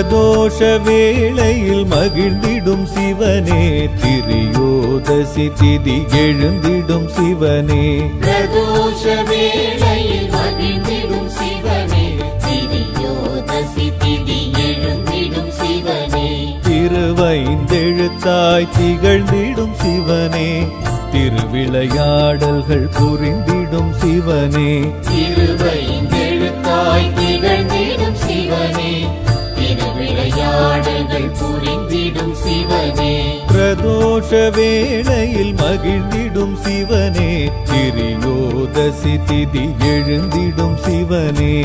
பிரதோஷ வேளையில் மகிழ்ந்திடும் சிவனே திரியோதசி திதி எழுந்திடும் சிவனே பிரதோஷ வேளையில் மகிழ்ந்திடும் சிவனே திரியோதசி திதி எழுந்திடும் சிவனே திருவைந்தெழுத்தாய் திகழ்ந்திடும் சிவனே திருவிளையாடல்கள் புரிந்திடும் சிவனே திருவைந்தெழுத்தாய் திகழ்ந்திடும் சிவனே திருவிளையாடல்கள் புரிந்திடும் சிவனே பிரதோஷ வேளையில் மகிழ்ந்திடும் சிவனே திரியோதசி திதி எழுந்திடும் சிவனே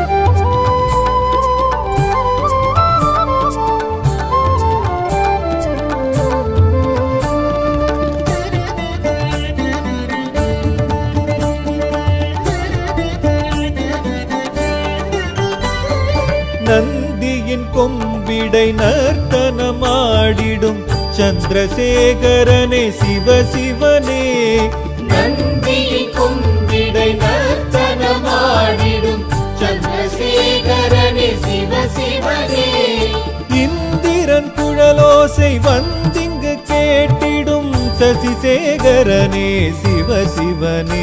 நந்தியின் கொம்பிடை நர்த்தனமாடிடும் சந்திரசேகரனே சிவசிவனே நந்தியின் கும்பிடை நர்த்தனமாடிடும் சந்திரசேகரனே சிவ சிவனே இந்திரன் குழலோசை வந்திங்கு கேட்டிடும் சசிசேகரனே சிவசிவனே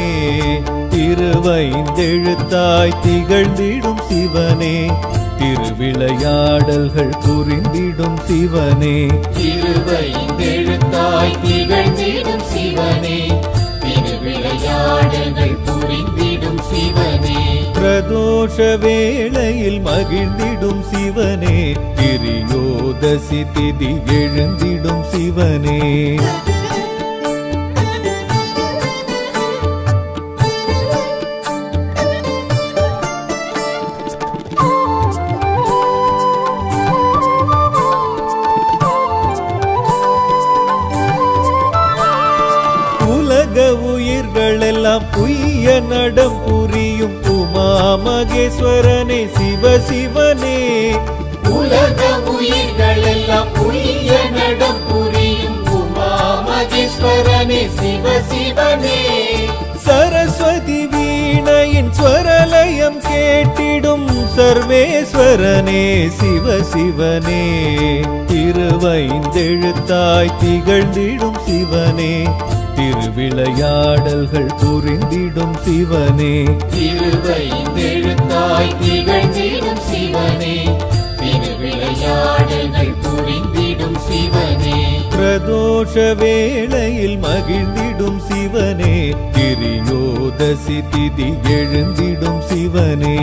திருவைந்தெழுத்தாய் திகழ்ந்திடும் சிவனே திருவிளையாடல்கள் புரிந்திடும் சிவனே திருவைந்தெழுத்தாய் திகழ்ந்திடும் சிவனே திருவிளையாடல்கள் புரிந்திடும் சிவனே பிரதோஷ வேளையில் மகிழ்ந்திடும் சிவனே திரியோதசி திதி எழுந்திடும் சிவனே உலக உயிர்களெல்லாம் உய்ய நடம் புரியும் உமா மகேஸ்வரனே சிவசிவனே உலக உயிர்கள் எல்லாம் உய்ய நடம் புரியும் உமா மகேஸ்வரனே சிவ சிவனே சரஸ்வதி வீணையின் ஸ்வரலயம் கேட்டிடும் சர்வேஸ்வரனே சிவசிவனே திருவைந்தெழுத்தாய் திகழ்ந்திடும் சிவனே திருவிளையாடல்கள் புரிந்திடும் சிவனே திருவைந்தெழுத்தாய் திகழ்ந்திடும் சிவனே திருவிளையாடல்கள் புரிந்திடும் சிவனே பிரதோஷ வேளையில் மகிழ்ந்திடும் சிவனே திரியோதசி திதி எழுந்திடும் சிவனே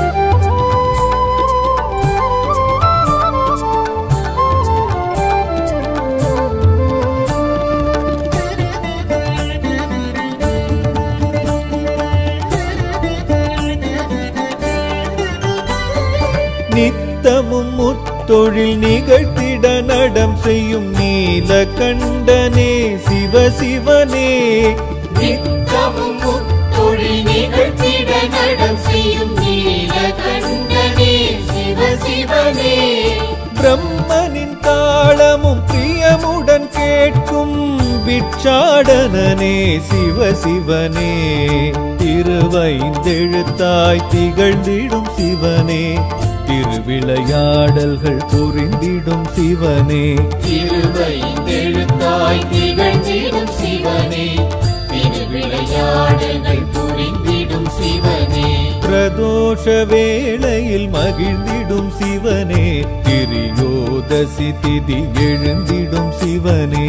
நித்தமும் முத்தொழில் நிகழ்த்திட நடம் செய்யும் நீலகண்டனே சிவசிவனே நித்தமும் முத்தொழில் நிகழ்த்திட நடம் செய்யும் நீலகண்டனே சிவ சிவனே பிரம்மனின் தாளமும் பிரியமுடன் கேட்கும் பிட்சாடனனே சிவசிவனே திருவைந்தெழுத்தாய் திகழ்ந்திடும் சிவனே திருவிளையாடல்கள் புரிந்திடும் சிவனே திருவைந்தெழுத்தாய் திகழ்ந்திடும் சிவனே திருவிளையாடல்கள் புரிந்திடும் சிவனே பிரதோஷ வேளையில் மகிழ்ந்திடும் சிவனே திரியோதசி திதி எழுந்திடும் சிவனே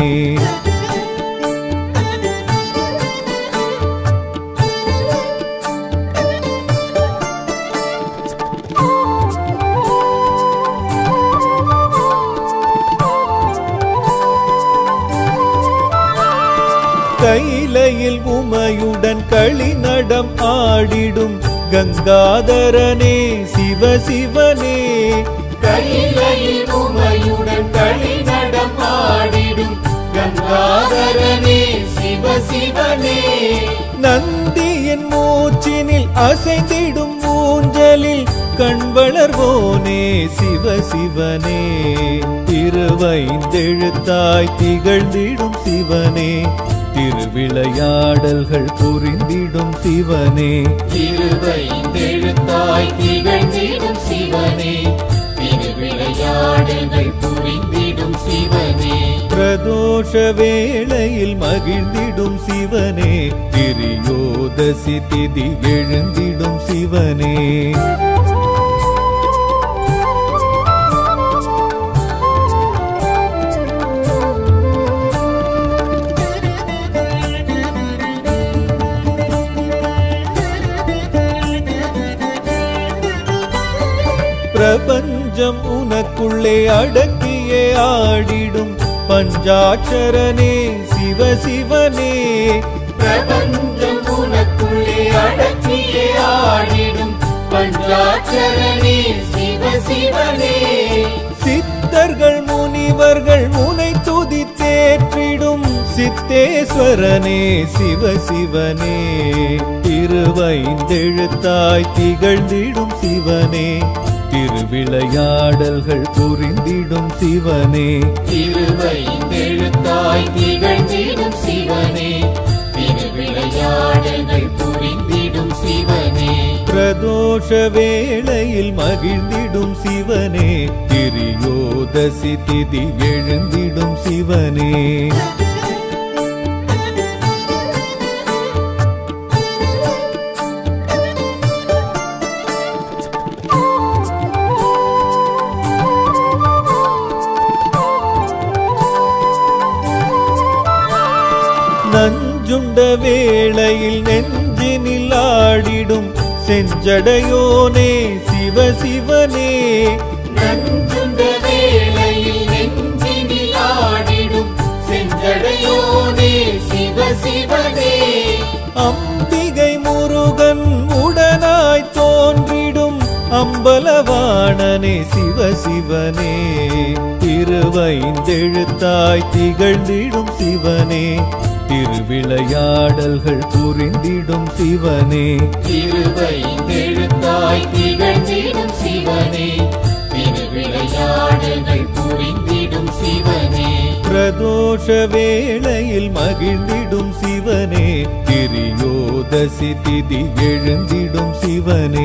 கைலையில் உமையுடன் களி நடம் ஆடிடும் கங்காதரனே சிவசிவனே கையிலையில் உமையுடன் களி நடமாடிடும் கங்காதரனே சிவ சிவனே நந்தியின் மூச்சினில் அசைந்திடும் ஊஞ்சலில் கண் வளர்வோனே சிவசிவனே திருவைந்தெழுத்தாய் திகழ்ந்திடும் சிவனே திருவிளையாடல்கள் புரிந்திடும் சிவனே திருவைந்தெழுத்தாய் திகழ்ந்திடும் சிவனே திருவிளை திருவிளையாடல்கள் புரிந்திடும் சிவனே பிரதோஷ வேளையில் மகிழ்ந்திடும் சிவனே திரியோதசி திதி எழுந்திடும் சிவனே பிரபஞ்சம் உனக்குள்ளே அடக்கியே ஆடிடும் பஞ்சாட்சரனே சிவ சிவனே பிரபஞ்சம் உனக்குள்ளே அடக்கியே ஆடிடும் பஞ்சாட்சரனே சிவ சிவனே சித்தர்கள் முனிவர்கள் முனை துதி தேற்றிடும் சித்தேஸ்வரனே சிவ சிவனே திருவைந்தெழுத்தாய் திகழ்ந்திடும் சிவனே திருவிளையாடல்கள் புரிந்திடும் சிவனே திருவைந்தெழுத்தாய் திகழ்ந்திடும் சிவனே திருவிளையாடல்கள் புரிந்திடும் சிவனே பிரதோஷ வேளையில் மகிழ்ந்திடும் சிவனே திரியோதசி திதி எழுந்திடும் சிவனே நஞ்சுண்ட வேளையில் நெஞ்சினில் ஆடிடும் செஞ்சடையோனே சிவ சிவனே நஞ்சுண்ட வேளையில் நெஞ்சினில் ஆடிடும் செஞ்சடையோனே சிவ சிவனே அம்பிகை முருகன் உடனாய் தோன்றிடும் அம்பலவாணனே சிவ சிவனே திருவைந்தெழுத்தாய் திகழ்ந்திடும் சிவனே திருவிளையாடல்கள் புரிந்திடும் சிவனே திருவைந்தெழுத்தாய் திகழ்ந்திடும் சிவனே திருவிளையாடல்கள் புரிந்திடும் சிவனே பிரதோஷ வேளையில் மகிழ்ந்திடும் சிவனே திரியோதசி திதி எழுந்திடும் சிவனே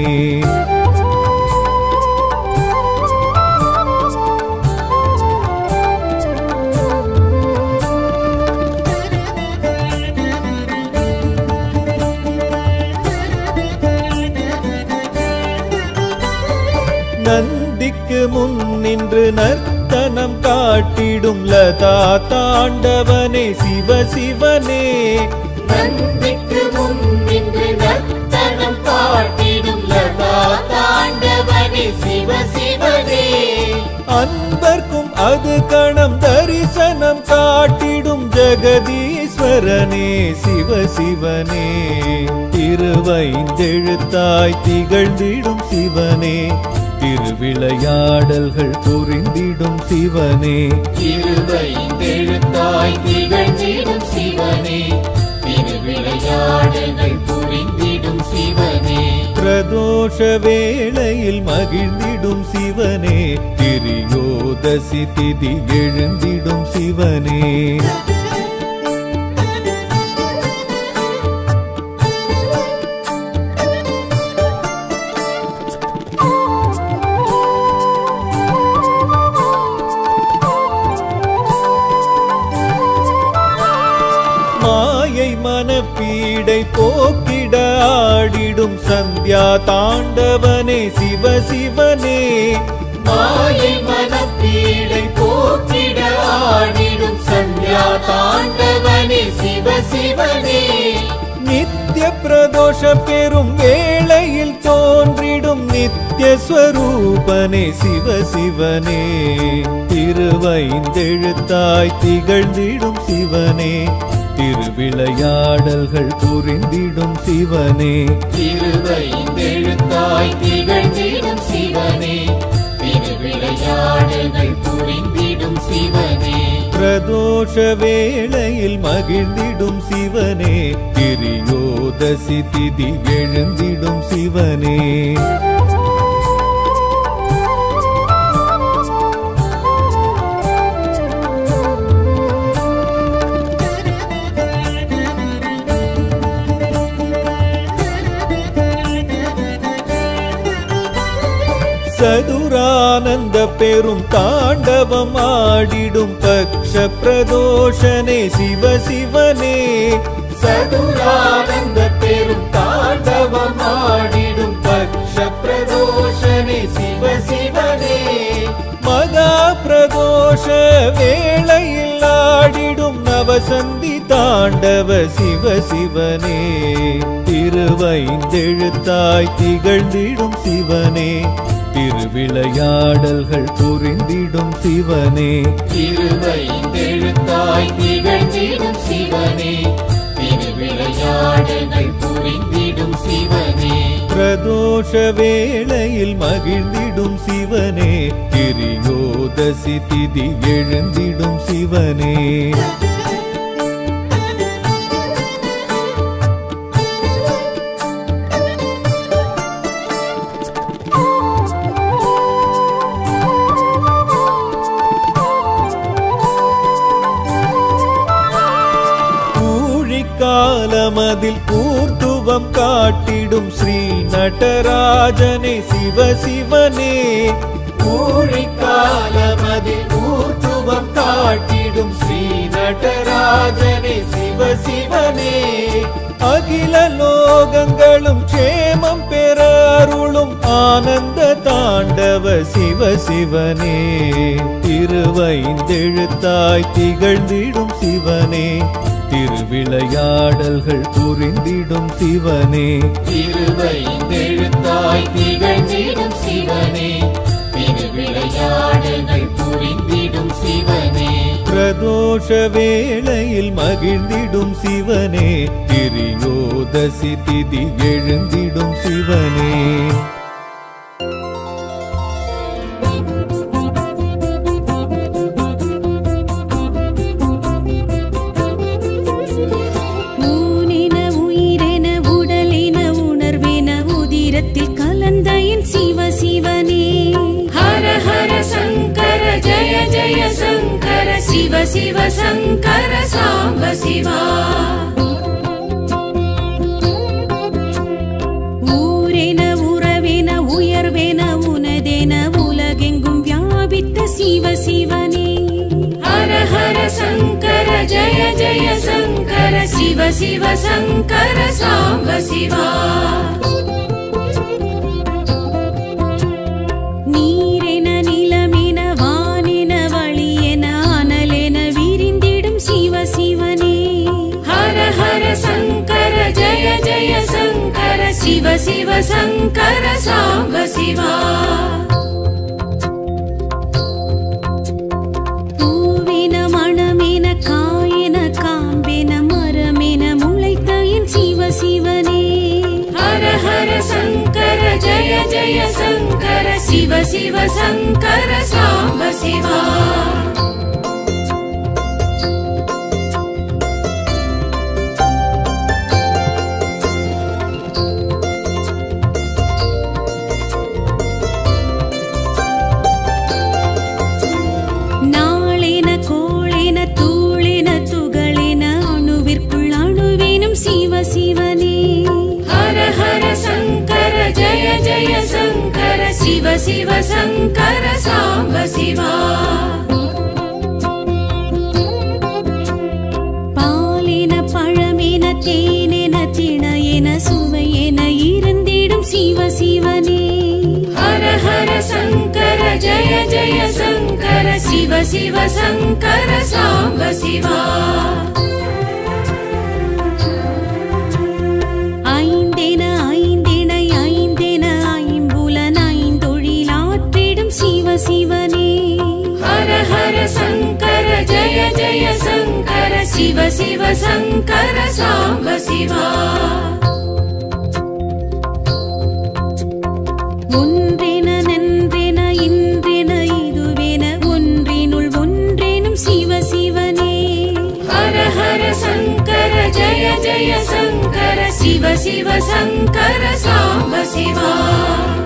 நந்திக்கு முன் நின்று நர்த்தனம் காட்டிடும் லதா தாண்டவனே சிவ சிவனே நந்திக்கு முன் நின்று நர்த்தனம் காட்டிடும் லதா தாண்டவனே சிவ சிவனே அன்பர்க்கும் அது கணம் தரிசனம் காட்டிடும் ஜெகதீஸ்வரனே சிவ சிவனே திருவைந்தெழுத்தாய் திகழ்ந்திடும் சிவனே திருவிளையாடல்கள் புரிந்திடும் சிவனே திருவைந்தெழுத்தாய் திகழ்ந்திடும் சிவனே திருவிளையாடல்கள் புரிந்திடும் சிவனே பிரதோஷ வேளையில் மகிழ்ந்திடும் சிவனே திரியோதசி திதி எழுந்திடும் சிவனே மாயை மனப்பீடை போக்கிட ஆடிடும் சந்தியா தாண்டவனே சிவ சிவனே மாயை மனப்பீடை போக்கிட ஆடிடும் சந்தியா தாண்டவனே சிவ சிவனே நித்ய பிரதோஷ பெரும் வேளையில் தோன்றிடும் நித்ய ஸ்வரூபனே சிவ சிவனே திருவைந்தெழுத்தாய் திகழ்ந்திடும் சிவனே திருவிளையாடல்கள் புரிந்திடும் சிவனே திருவைந்தெழுத்தாய் திகழ்ந்திடும் சிவனே திருவிளையாடல்கள் புரிந்திடும் சிவனே பிரதோஷ வேளையில் மகிழ்ந்திடும் சிவனே திரியோதசி திதி எழுந்திடும் சிவனே சதுரானந்த சதுரானந்த பெரும் தாண்டவம் ஆடிடும் பக்ஷ பிரதோஷனே சிவ சிவனே சதுரானந்த பெரும் தாண்டவம் ஆடிடும் பக்ஷ பிரதோஷனே சிவ சிவனே மகா பிரதோஷ வேளையில் ஆடிடும் நவசந்தி தாண்டவ சிவ சிவனே திருவைந்தெழுத்தாய் திகழ்ந்திடும் சிவனே திருவிளையாடல்கள் புரிந்திடும் சிவனே திருவைந்தெழுத்தாய் திகழ்ந்திடும் சிவனே திருவிளையாடல்கள் புரிந்திடும் சிவனே பிரதோஷ வேளையில் மகிழ்ந்திடும் சிவனே கிரியோதசி திதி எழுந்திடும் சிவனே ஊழிக்காலமதில் கூர்த்துவம் காட்டிடும் ஸ்ரீ நடராஜனே சிவ சிவனே ஊழிக்காலமதில் ஊர்த்துவம் காட்டிடும் ஸ்ரீ நடராஜனே சிவ சிவனே அகில லோகங்களும் க்ஷேமம் பெற அருளும் ஆனந்த தாண்டவ சிவ சிவனே திருவைந்தெழுத்தாய் திகழ்ந்திடும் சிவனே திருவிளையாடல்கள் புரிந்திடும் சிவனே திருவைந்தெழுத்தாய் திகழ்ந்திடும் சிவனே திருவிளையாடல்கள் புரிந்திடும் சிவனே பிரதோஷ வேளையில் மகிழ்ந்திடும் சிவனே கிரியோதசி திதி எழுந்திடும் சிவனே ஊனென உயிரென உடலென உணர்வென உதிரத்தில் கலந்த என் சிவ சிவனே ஹர ஹர சங்கர ஜய ஜய சங்கர சிவ சிவ சங்கர சாம்ப சிவா ஊரென உறவென உயர்வென உனதென உலகெங்கும் வியாபித்த சிவ சிவனே ஹர ஹர சங்கர ஜய ஜய சங்கர சிவ சிவ சங்கர சாம்ப சிவா நீரென நிலமென வானென வழியென அனலென விரிந்திடும் சிவ சிவனே ஹர ஹர சங்கர ஜய ஜய சங்கர சிவ சிவ சங்கர சாம்ப சிவா பூவின மணமென காயன காம்பென மரமென முளைத்த என் சிவ சிவனே ஹர ஹர சங்கர ஜய ஜய சங்கர சிவ சிவ சங்கர சாம்ப சிவா நாளென கோளென தூளென துகளென அணுவிற்குள் அணுவேனும் சிவ சிவனே ஹர ஹர சங்கர ஜய ஜய சங்கர சிவ சிவ சங்கர சாம்ப சிவா பாலென பழமென தேனென திணையென சுவையென இருந்திடும் சிவ சிவனே ஹர ஹர சங்கர ஜய ஜய சங்கர சிவ சிவ சங்கர சாம்ப சிவா ஐந்தென ஐந்தென ஐந்தென ஐம்புலன் ஐந்தொழிலாற்றிடும் சிவ சிவனே ஹர ஹர சங்கர ஜய ஜய சங்கர சிவ சிவ சங்கர சாம்ப சிவா ஒன்றென நன்றென இன்றென இதுவென ஒன்றினுள் ஒன்றேனும் சிவ சிவனே ஹர ஹர சங்கர ஜய ஜய சங்கர சிவ சிவ சங்கர சாம்ப சிவா